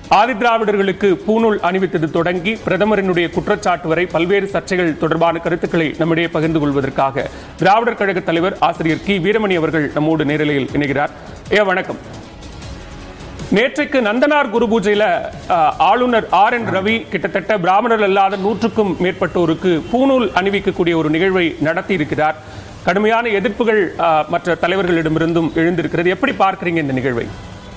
ஆதிதிராவிடர்களுக்கு பூநூல் அணிவித்தது தொடங்கி பிரதமரினுடைய குற்றச்சாட்டு வரை பல்வேறு சர்ச்சைகள் தொடர்பான கருத்துக்களை நம்மிடையே பகிர்ந்து கொள்வதற்காக திராவிடர் கழக தலைவர் ஆசிரியர் கி வீரமணி அவர்கள் நம்மோடு நேரலையில் இணைகிறார் ஏ வணக்கம் நேற்றைக்கு நந்தனார் குரு பூஜையில அஹ், ஆளுநர் ஆர் என் ரவி கிட்டத்தட்ட பிராமணர் அல்லாத நூற்றுக்கும் மேற்பட்டோருக்கு பூநூல் அணிவிக்கக்கூடிய ஒரு நிகழ்வை நடத்தி இருக்கிறார் கடுமையான எதிர்ப்புகள் அஹ், மற்ற தலைவர்களிடமிருந்தும் எழுந்திருக்கிறது எப்படி பார்க்கறீங்க இந்த நிகழ்வை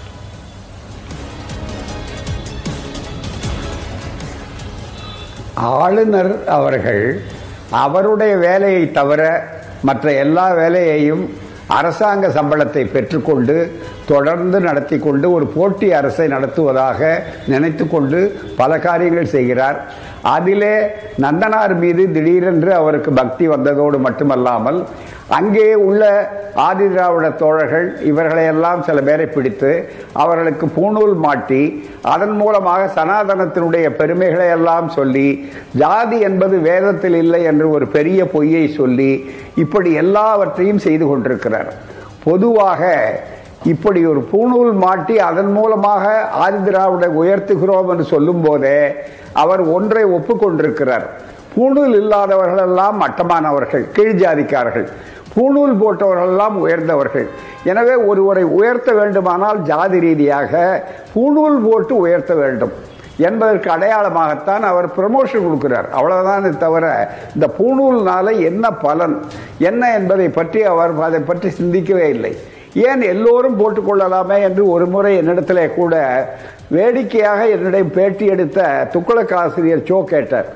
ஆளுநர் அவர்கள் அவருடைய வேலையை தவிர மற்ற எல்லா வேலையையும் அரசாங்க சம்பளத்தை பெற்றுக்கொண்டு தொடர்ந்து நடத்தி கொண்டு ஒரு போட்டி அரசை நடத்துவதாக நினைத்து கொண்டு பல காரியங்கள் செய்கிறார் அதிலே நந்தனார் மீது திடீரென்று அவருக்கு பக்தி வந்ததோடு மட்டுமல்லாமல் அங்கே உள்ள ஆதி திராவிட தோழர்கள் இவர்களையெல்லாம் சில பேரை பிடித்து அவர்களுக்கு பூணூல் மாட்டி அதன் மூலமாக சனாதனத்தினுடைய பெருமைகளை எல்லாம் சொல்லி ஜாதி என்பது வேதத்தில் இல்லை என்று ஒரு பெரிய பொய்யை சொல்லி இப்படி எல்லாவற்றையும் செய்து கொண்டிருக்கிறார் பொதுவாக இப்படி ஒரு பூணூல் மாட்டி அதன் மூலமாக ஆதி திராவிட உயர்த்துகிறோம் என்று சொல்லும் போதே அவர் ஒன்றை ஒப்புக்கொண்டிருக்கிறார் பூணூல் இல்லாதவர்கள் எல்லாம் மட்டமானவர்கள் கீழ் ஜாதிக்காரர்கள் பூணூல் போட்டவர்கள் எல்லாம் உயர்ந்தவர்கள் எனவே ஒருவரை உயர்த்த வேண்டுமானால் ஜாதி ரீதியாக பூணூல் போட்டு உயர்த்த வேண்டும் என்பதற்கு அடையாளமாகத்தான் அவர் ப்ரமோஷன் கொடுக்கிறார் அவ்வளவுதானே தவிர இந்த பூணூல்னால என்ன பலன் என்ன என்பதை பற்றி அவர் அதை பற்றி சிந்திக்கவே இல்லை ஏன் எல்லோரும் போட்டுக்கொள்ளலாமே என்று ஒரு முறை என்னிடத்திலே கூட வேடிக்கையாக என்னிடம் பேட்டி எடுத்த துக்குளக் ஆசிரியர் சோ கேட்டார்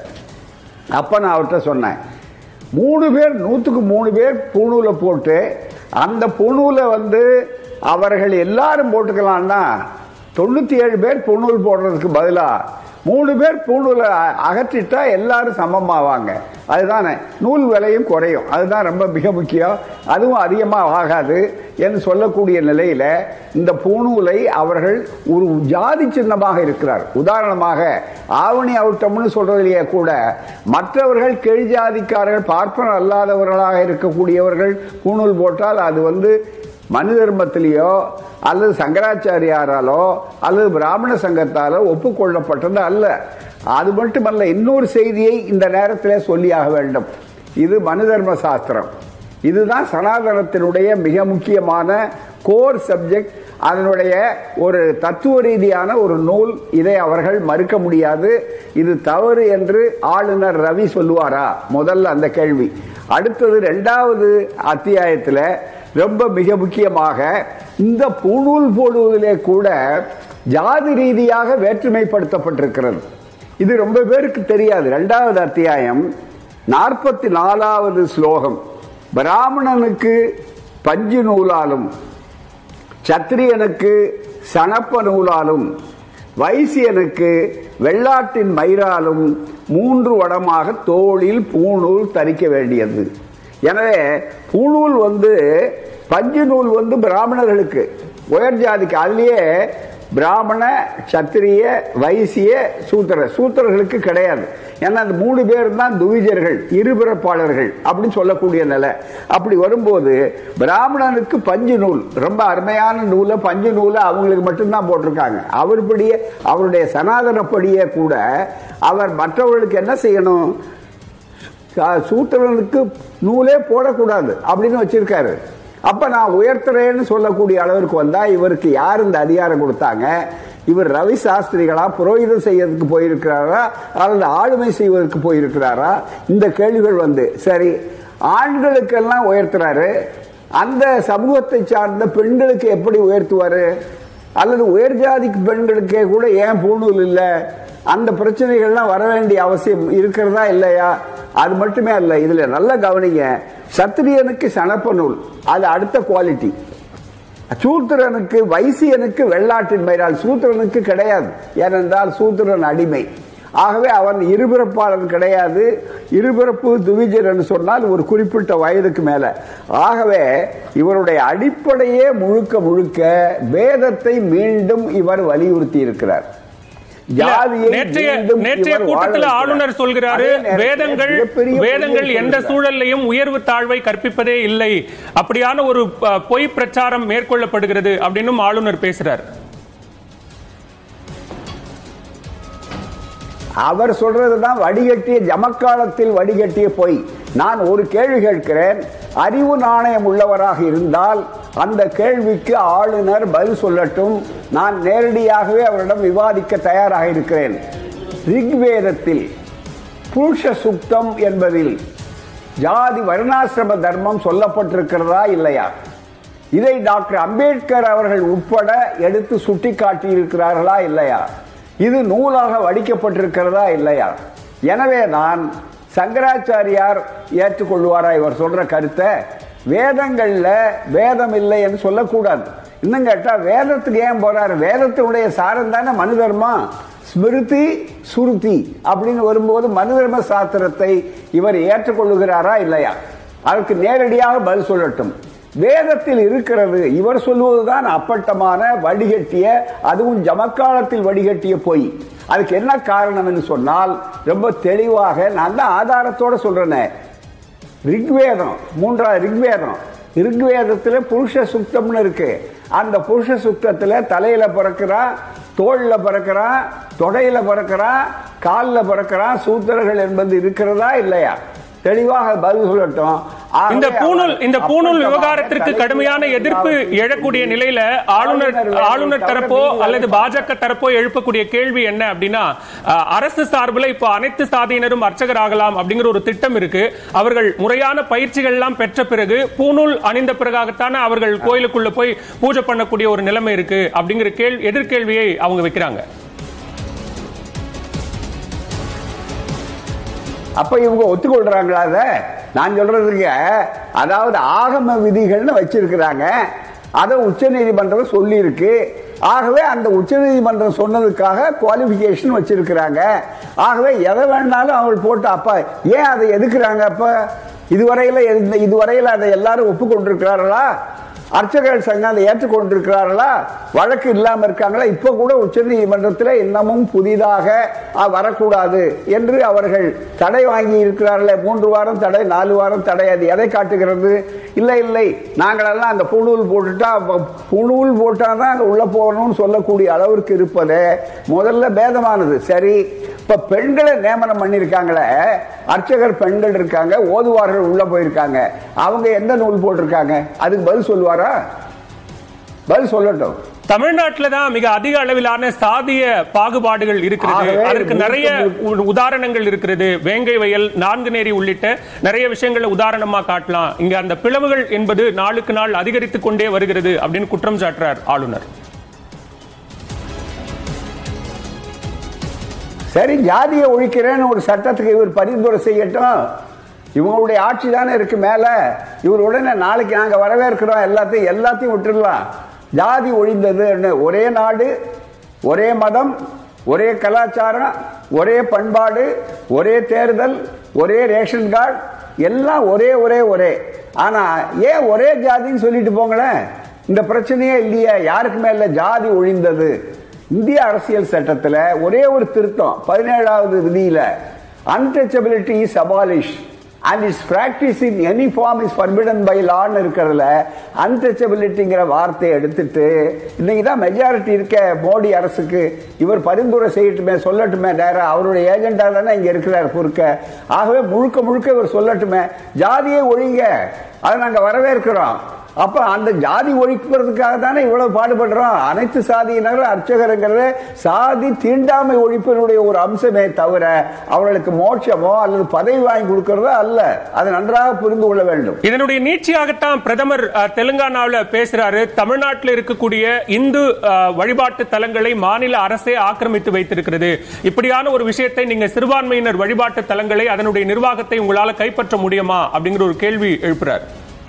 அப்ப நான் அவர்கிட்ட சொன்னேன் மூணு பேர் நூற்றுக்கு மூணு பேர் பூணூலை போட்டு அந்த பூணூலை வந்து அவர்கள் எல்லாரும் போட்டுக்கலாம்னா தொண்ணூற்றி ஏழு பேர் பூணூல் போடுறதுக்கு பதிலாக மூணு பேர் பூணூலை அ- அகற்றிட்டா எல்லாரும் சமமாவாங்க அதுதானே நூல் விலையும் குறையும் அதுதான் ரொம்ப மிக முக்கியம் அதுவும் அதிகமாக ஆகாது என்று சொல்லக்கூடிய நிலையில இந்த பூணூலை அவர்கள் ஒரு ஜாதி சின்னமாக இருக்கிறார் உதாரணமாக ஆவணி அவுட்டம்னு சொல்றதிலேயே கூட மற்றவர்கள் கீழ் ஜாதிக்காரர்கள் பார்ப்பன அல்லாதவர்களாக இருக்கக்கூடியவர்கள் பூணூல் போட்டால் அது வந்து மனு தர்மத்திலேயோ அல்லது சங்கராச்சாரியாராலோ அல்லது பிராமண சங்கத்தாலோ ஒப்புக்கொள்ளப்பட்டது அல்ல அது மட்டுமல்ல இன்னொரு செய்தியை இந்த நேரத்திலே சொல்லியாக வேண்டும் இது மனு தர்ம சாஸ்திரம் இதுதான் சனாதனத்தினுடைய மிக முக்கியமான கோர் சப்ஜெக்ட் அதனுடைய ஒரு தத்துவ ரீதியான ஒரு நூல் இதை அவர்கள் மறுக்க முடியாது இது தவறு என்று ஆளுநர் ரவி சொல்லுவாரா முதல்ல அந்த கேள்வி அடுத்தது இரண்டாவது அத்தியாயத்தில் ரொம்ப மிக முக்கியமாக இந்த பூணூல் போடுவதிலே கூட ஜாதி ரீதியாக வேற்றுமைப்படுத்தப்பட்டிருக்கிறது இது ரொம்ப பேருக்கு தெரியாது இரண்டாவது அத்தியாயம் நாற்பத்தி நாலாவது ஸ்லோகம் பிராமணனுக்கு பஞ்சு நூலாலும் சத்திரியனுக்கு சணப்ப நூலாலும் வைசியனுக்கு வெள்ளாட்டின் மயிராலும் மூன்று வடமாக தோளில் பூணூல் தரிக்க வேண்டியது எனவே பூணூல் வந்து பஞ்சு நூல் வந்து பிராமணர்களுக்கு உயர் ஜாதிக்கு அதுலயே பிராமண சத்திரிய வைசிய சூத்திர சூத்திரர்களுக்கு கிடையாது ஏன்னா அந்த மூணு பேர் தான் துவிஜர்கள் இருபிறப்பாளர்கள் அப்படின்னு சொல்லக்கூடிய நிலை அப்படி வரும்போது பிராமணனுக்கு பஞ்சு நூல் ரொம்ப அருமையான நூலை பஞ்சு நூலை அவங்களுக்கு மட்டும்தான் போட்டிருக்காங்க அவர்படியே அவருடைய சனாதனப்படியே கூட அவர் மற்றவர்களுக்கு என்ன செய்யணும் சா- சூத்திரனுக்கு நூலே போடக்கூடாது அப்படின்னு வச்சிருக்காரு அப்ப நான் உயர்த்துறேன்னு சொல்லக்கூடிய அளவிற்கு வந்தா இவருக்கு யார் இந்த அதிகாரம் கொடுத்தாங்க இவர் ரவி சாஸ்திரிகளா புரோகிதம் செய்யறதுக்கு போயிருக்கிறாரா அல்லது ஆளுமை செய்வதற்கு போயிருக்கிறாரா இந்த கேள்விகள் வந்து சரி ஆண்களுக்கெல்லாம் உயர்த்துறாரு அந்த சமூகத்தை சார்ந்த பெண்களுக்கு எப்படி உயர்த்துவாரு அல்லது உயர் ஜாதிக்கு பெண்களுக்கே கூட ஏன் பூணூல் இல்லை அந்த பிரச்சனைகள்லாம் வர வேண்டிய அவசியம் இருக்கிறதா இல்லையா அது மட்டுமே அல்ல இதுல நல்ல கவனிங்க சத்திரியனுக்கு சணப்ப நூல் அது அடுத்த குவாலிட்டி சூத்திரனுக்கு வைசியனுக்கு வெள்ளாட்டின் மயிரால் சூத்திரனுக்கு கிடையாது ஏனென்றால் சூத்திரன் அடிமை ஆகவே அவன் இருபிறப்பாளன் கிடையாது இருபிறப்பு துவிஜர் என்று சொன்னால் ஒரு குறிப்பிட்ட வயதுக்கு மேல ஆகவே இவருடைய அடிப்படையே முழுக்க முழுக்க வேதத்தை மீண்டும் இவர் வலியுறுத்தி இருக்கிறார் ஜாதியை நேற்றைய மீண்டும் நேற்றைய இவர் வாழ கூட்டத்தில் வைக்கிறார். ஆளுநர் சொல்கிறாரு அதே நேரத்தில் வேதங்கள் மிகப்பெரிய வேதங்கள் பொய்யை எந்த சொல்கிறார். சூழல்லையும் உயர்வு தாழ்வை கற்பிப்பதே இல்லை அப்படியான ஒரு அஹ், பொய் பிரச்சாரம் மேற்கொள்ளப்படுகிறது அப்படின்னும் ஆளுநர் பேசுறார் அவர் சொல்றதுதான் வடிகட்டிய ஜமக்காலத்தில் வடிகட்டிய பொய் நான் ஒரு கேள்வி கேட்கிறேன் அறிவு நாணயம் உள்ளவராக இருந்தால் அந்த கேள்விக்கு ஆளுநர் பதில் சொல்லட்டும் நான் நேரடியாகவே அவரிடம் விவாதிக்க தயாராக இருக்கிறேன் ரிக்வேதத்தில் புருஷ சுக்தம் என்பதில் ஜாதி வருணாசிரம தர்மம் சொல்லப்பட்டிருக்கிறதா இல்லையா இதை டாக்டர் அம்பேத்கர் அவர்கள் உட்பட எடுத்து சுட்டி காட்டியிருக்கிறார்களா இல்லையா இது நூலாக வடிக்கப்பட்டிருக்கிறதா இல்லையா எனவே நான் சங்கராச்சாரியார் ஏற்றுக்கொள்வாரா இவர் சொல்ற கருத்தை வேதங்கள்ல வேதம் இல்லை என்று சொல்லக்கூடாது இன்னும் கேட்டா வேதத்துக்கு ஏன் போறாரு வேதத்தினுடைய சாரம் தானே மனு தர்மம் ஸ்மிருதி சுருதி அப்படின்னு வரும்போது மனு தர்ம சாஸ்திரத்தை இவர் ஏற்றுக்கொள்ளுகிறாரா இல்லையா அதற்கு நேரடியாக பதில் சொல்லட்டும் வேதத்தில் இருக்கிறது இவர் சொல்லுவதுதான் அப்பட்டமான வடிகட்டிய அதுவும் ஜமக்காலத்தில் வடிகட்டிய பொய் அதுக்கு என்ன காரணம் என்று சொன்னால் ரொம்ப தெளிவாக நான் தான் ஆதாரத்தோட சொல்றேனே ரிக்வேதம் மூன்றாவது ரிக்வேதம் ரிக்வேதத்தில் புருஷ சுத்தம்னு இருக்கு அந்த புருஷ சுத்தத்தில் தலையில பிறக்கிறான் தோல்ல பிறக்கிறான் தொடையில பிறக்கிறான் காலில் பிறக்கிறான் சூத்திரர்கள் என்பது இருக்கிறதா இல்லையா தெளிவாக பதில் சொல்லட்டும் ஆகவே இந்த பூணூல் அவர் இந்த பூணூல் அப்பட்டமான விவகாரத்திற்கு தலைகீழ் கடுமையான எதிர்ப்பு அதாவது எழக்கூடிய நிலையில ஆளுநர் ஆளுநர் ஆளுநர் தரப்போ தவறு அல்லது மீது பாஜக தரப்போ எழுப்பக்கூடிய கேள்வி என்ன அப்படின்னா அஹ், அரசு சார்பில் இப்போ அனைத்து சாதியினரும் அர்ச்சகராகலாம் அப்படிங்கிற ஒரு திட்டம் இருக்கு அவர்கள் முறையான பயிற்சிகள் எல்லாம் பெற்ற பிறகு பூணூல் அணிந்த பிறகாகத்தானே அவர்கள் கோயிலுக்குள்ள போய் பூஜை பண்ணக்கூடிய ஒரு நிலைமை இருக்கு அப்படிங்கிற கேள்வி எதிர்கேள்வியை அவங்க வைக்கிறாங்க அப்ப இவங்க ஒத்துக்கொள்றாங்களா அத நான் சொல்றதுக்கு அதாவது ஆகம விதிகள்னு வச்சிருக்கிறாங்க அதை உச்ச நீதிமன்றம் சொல்லி இருக்கு ஆகவே அந்த உச்ச நீதிமன்றம் சொன்னதுக்காக குவாலிபிகேஷன் வச்சிருக்கிறாங்க ஆகவே எதை வேணாலும் அவங்க போட்டு அப்ப ஏன் அதை எதுக்குறாங்க அப்ப இதுவரையில இந்த இதுவரையில அதை எல்லாரும் ஒப்புக்கொண்டிருக்கிறார்களா அர்ச்சகர்கள் சங்கம் அதை ஏற்றுக்கொண்டிருக்கிறார்களா வழக்கு இல்லாம இருக்காங்களா இப்ப கூட உச்ச நீதிமன்றத்தில் இன்னமும் புதிதாக அஹ், வரக்கூடாது என்று அவர்கள் தடை வாங்கி இருக்கிறார்களே மூன்று வாரம் தடை நாலு வாரம் தடை அது எதை காட்டுகிறது இல்லை இல்லை நாங்களெல்லாம் அந்த புணூல் போட்டுட்டா அப்ப புணூல் போட்டாதான் அங்க உள்ள போகணும்னு சொல்லக்கூடிய அளவிற்கு இருப்பது முதல்ல பேதமானது சரி இப்ப பெண்களை நியமனம் பண்ணிருக்காங்களே அர்ச்சகர் பெண்கள் இருக்காங்க ஓதுவார்கள் உள்ள போயிருக்காங்க அவங்க எந்த நூல் போட்டிருக்காங்க அதுக்கு பதில் சொல்லுவாரா பதில் சொல்லட்டும் தமிழ்நாட்டுல தான் மிக அதிக அளவிலான சாதிய பாகுபாடுகள் இருக்கிறது ஆகவே அதற்கு நிறைய உ- உதாரணங்கள் இருக்கிறது வேங்கை வயல் நான்குநேரி உள்ளிட்ட நிறைய விஷயங்களை உதாரணமா காட்டலாம் இங்க அந்த பிளவுகள் என்பது நாளுக்கு நாள் அதிகரித்துக் கொண்டே வருகிறது அப்படின்னு குற்றம் சாட்டுறார் ஆளுநர் சரி ஜாதியை ஒழிக்கிறேன்னு ஒரு சட்டத்துக்கு இவர் பரிந்துரை செய்யட்டும் இவங்களுடைய ஆட்சி தானே இருக்கு மேல இவர் உடனே நாளைக்கு நாங்க வரவேற்கிறோம் எல்லாத்தையும் எல்லாத்தையும் விட்டுடலாம் ஜாதி ஒழிந்தது ஒரே நாடு ஒரே மதம் ஒரே கலாச்சாரம் ஒரே பண்பாடு ஒரே தேர்தல் ஒரே ரேஷன் கார்டு எல்லாம் ஒரே ஒரே ஒரே ஆனா ஏன் ஒரே ஜாதின்னு சொல்லிட்டு போங்களேன் இந்த பிரச்சனையே இல்லையே யாருக்கு மேல ஜாதி ஒழிந்தது இந்திய அரசியல் சட்டத்துல ஒரே ஒரு திருத்தம் பதினேழாவது விதியில untouchability is abolish and is practice in any form is forbidden by லான்னு இருக்கிறதுல அன்டச்சபிலிட்டிங்கிற வார்த்தையை எடுத்துட்டு இன்னைக்கு தான் மெஜாரிட்டி இருக்க மோடி அரசுக்கு இவர் பரிந்துரை செய்யட்டுமே சொல்லட்டுமே நேரா அவருடைய ஏஜெண்டா தானே இங்க இருக்கிறார் குறுக்க ஆகவே முழுக்க முழுக்க இவர் சொல்லட்டுமே ஜாதியை ஒழிங்க அதை நாங்க வரவேற்கிறோம் அப்ப அந்த ஜாதி ஒழிக்கிறதுக்காக தானே இவ்வளவு பாடுபடுறோம் அனைத்து சாதியினரும் அர்ச்சகருங்கிறது சாதி தீண்டாமை ஒழிப்பினுடைய ஒரு அம்சமே தவிர அவர்களுக்கு மோட்சமோ அல்லது பதவி வாங்கி கொடுக்கறதோ அல்ல அதை நன்றாக புரிந்து கொள்ள வேண்டும் இதனுடைய நீட்சியாகத்தான் பிரதமர் அஹ், தெலுங்கானாவுல பேசுறாரு தமிழ்நாட்டில் இருக்கக்கூடிய இந்து அஹ், வழிபாட்டு தலங்களை மாநில அரசே ஆக்கிரமித்து வைத்திருக்கிறது இப்படியான ஒரு விஷயத்தை நீங்க சிறுபான்மையினர் வழிபாட்டு தலங்களை அதனுடைய நிர்வாகத்தை உங்களால கைப்பற்ற முடியுமா அப்படிங்கிற ஒரு கேள்வி எழுப்புறாரு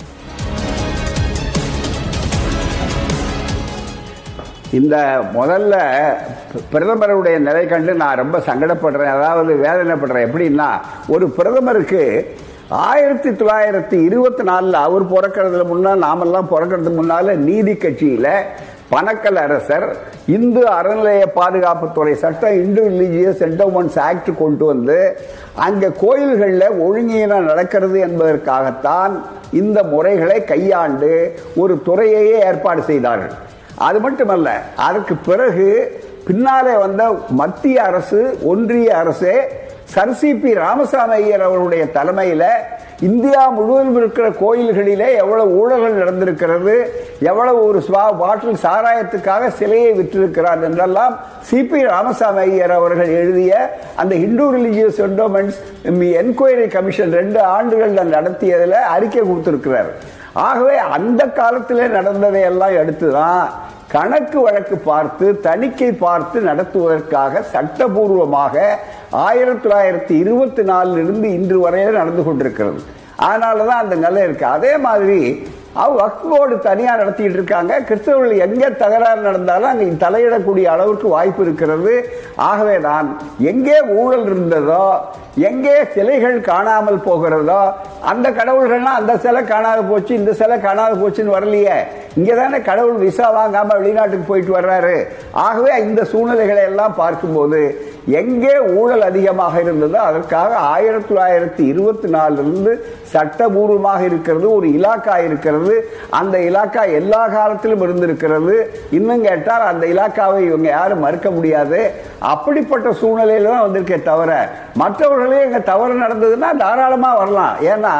இந்த முதல்ல பிரதமருடைய நிலை கண்டு நான் ரொம்ப சங்கடப்படுறேன் அதாவது வேதனைப்படுறேன் எப்படின்னா ஒரு பிரதமருக்கு ஆயிரத்தி தொள்ளாயிரத்தி இருபத்தி நாலுல அவர் பிறக்கிறதுல முன்னால் நாமெல்லாம் பிறக்கிறதுக்கு முன்னால நீதி கட்சியில பனக்கல் அரசர் இந்து அறநிலைய பாதுகாப்புத்துறை சட்டம் இந்து ரிலீஜியஸ் என்டோமெண்ட்ஸ் ஆக்ட் கொண்டு வந்து அங்க கோயில்களில் ஒழுங்கீனம் நடக்கிறது என்பதற்காகத்தான் இந்த முறைகளை கையாண்டு ஒரு துறையையே ஏற்பாடு செய்தார்கள் அது மட்டுமல்ல அதற்கு பிறகு பின்னாலே வந்த மத்திய அரசு ஒன்றிய அரசு sir C P Ramaswamy Iyer அவருடைய தலைமையில இந்தியா முழுவதும் இருக்கிற கோயில்களிலே எவ்வளவு ஊழல்கள் நடந்திருக்கிறது எவ்வளவு ஒரு ஸ்வா பாட்டில் சாராயத்துக்காக சிலையை விற்றிருக்கிறார் என்றெல்லாம் சி பி ராமசாமி ஐயர் அவர்கள் எழுதிய அந்த Hindu religious endowments enquiry commission ரெண்டு ஆண்டுகள் நடத்தியதில் அறிக்கை கொடுத்திருக்கிறார் ஆகவே அந்த காலத்திலே நடந்ததை எல்லாம் எடுத்துதான் கணக்கு வழக்கு பார்த்து தணிக்கை பார்த்து நடத்துவதற்காக சட்டபூர்வமாக ஆயிரத்தி தொள்ளாயிரத்தி இருபத்தி நாலுல இருந்து இன்று வரையில நடந்து கொண்டிருக்கிறது அதனாலதான் அந்த நிலை இருக்கு அதே மாதிரி அவங்க வக்ஃப் போர்டு தனியா நடத்திட்டு இருக்காங்க கிறிஸ்தவர்கள் எங்க தகராறு நடந்தாலும் அங்க தலையிடக்கூடிய அளவுக்கு வாய்ப்பு இருக்கிறது ஆகவே தான் எங்கே ஊழல் இருந்ததோ எங்கே சிலைகள் காணாமல் போகிறதோ அந்த கடவுள்கள்னா அந்த சிலை காணாத போச்சு இந்த சிலை காணாத போச்சுன்னு வரலையே இங்கதானே கடவுள் விசா வாங்காம வெளிநாட்டுக்கு போயிட்டு வர்றாரு ஆகவே இந்த சூழ்நிலைகளை எல்லாம் பார்க்கும்போது எங்கே ஊழல் அதிகமாக இருந்ததோ அதற்காக ஆயிரத்தி தொள்ளாயிரத்தி இருபத்தி நாலுல இருந்து சட்டபூர்வமாக இருக்கிறது ஒரு இலாக்கா இருக்கிறது அந்த இலாக்கா எல்லா காலத்திலும் இருந்திருக்கிறது இன்னும் கேட்டால் அந்த இலாக்காவை இவங்க யாரும் மறுக்க முடியாது அப்படிப்பட்ட சூழ்நிலையில தான் வந்திருக்கே தவிர மற்றவர்களே எங்க தவறு நடந்ததுன்னா தாராளமா வரலாம் ஏன்னா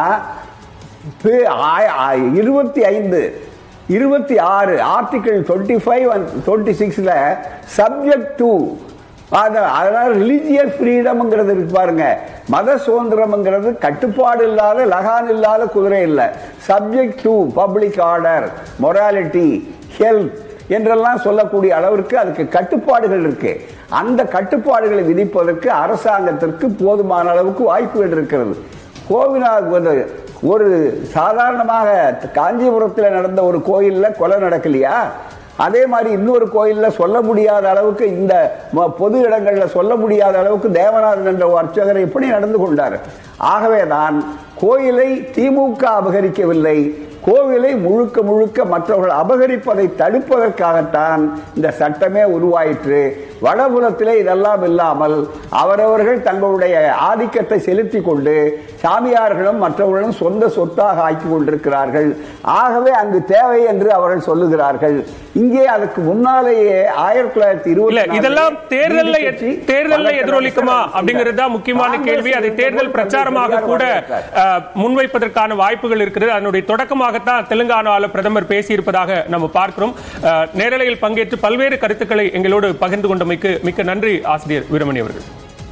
இருபத்தி ஐந்து இருபத்தி ஆறு article twenty five and twenty சிக்ஸ்ல சப்ஜெக்ட் டு அதனால ரிலிஜியஸ் ஃப்ரீடம்ங்கிறது இருக்கு பாருங்க மத சுதந்திரம்ங்கிறது கட்டுப்பாடு இல்லாத லகான் இல்லாத குதிரை இல்லை subject to public order morality health என்றெல்லாம் சொல்லக்கூடிய அளவிற்கு அதுக்கு கட்டுப்பாடுகள் இருக்கு அந்த கட்டுப்பாடுகளை விதிப்பதற்கு அரசாங்கத்திற்கு போதுமான அளவுக்கு வாய்ப்புகள் இருக்கிறது கோவிநாத் ஒரு சாதாரணமாக காஞ்சிபுரத்தில் நடந்த ஒரு கோயில்ல கொலை நடக்கலையா அதே மாதிரி இன்னொரு கோயில்ல சொல்ல முடியாத அளவுக்கு இந்த பொது இடங்கள்ல சொல்ல முடியாத அளவுக்கு தேவநாதன் என்ற அர்ச்சகர் எப்படி நடந்து கொண்டார் ஆகவே தான் கோயிலை திமுக அபகரிக்கவில்லை கோவிலை முழுக்க முழுக்க மற்றவர்கள் அபகரிப்பதை தடுப்பதற்காகத்தான் இந்த சட்டமே உருவாயிற்று வடபுலத்திலே இதெல்லாம் இல்லாமல் அவரவர்கள் தங்களுடைய ஆதிக்கத்தை செலுத்தி கொண்டு சாமியார்களும் மற்றவர்களும் சொந்த சொத்தாக ஆக்கி கொண்டிருக்கிறார்கள் ஆகவே அங்கு தேவை என்று அவர்கள் சொல்லுகிறார்கள் இங்கே அதுக்கு முன்னாலேயே ஆயிரத்தி தொள்ளாயிரத்தி இருபத்தி இதெல்லாம் தேர்தல்ல தேர்தல்ல எதிரொலிக்குமா அப்படிங்கிறது தான் முக்கியமான கேள்வி அதை தேர்தல் பிரச்சாரமாக கூட முன்வைப்பதற்கான வாய்ப்புகள் இருக்கிறது அதனுடைய தொடக்கமாகத்தான் தெலுங்கானாவில் பிரதமர் பேசியிருப்பதாக நம்ம பார்க்கிறோம் நேரலையில் பங்கேற்று பல்வேறு கருத்துக்களை எங்களோடு பகிர்ந்து கொண்டமைக்கு மிக்க நன்றி ஆசிரியர் வீரமணி அவர்கள்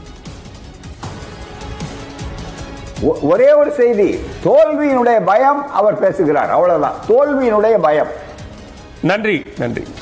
ஒரே ஒரு செய்தி தோல்வியினுடைய பயம் அவர் பேசுகிறார் அவ்வளவுதான் தோல்வியினுடைய பயம் நன்றி நன்றி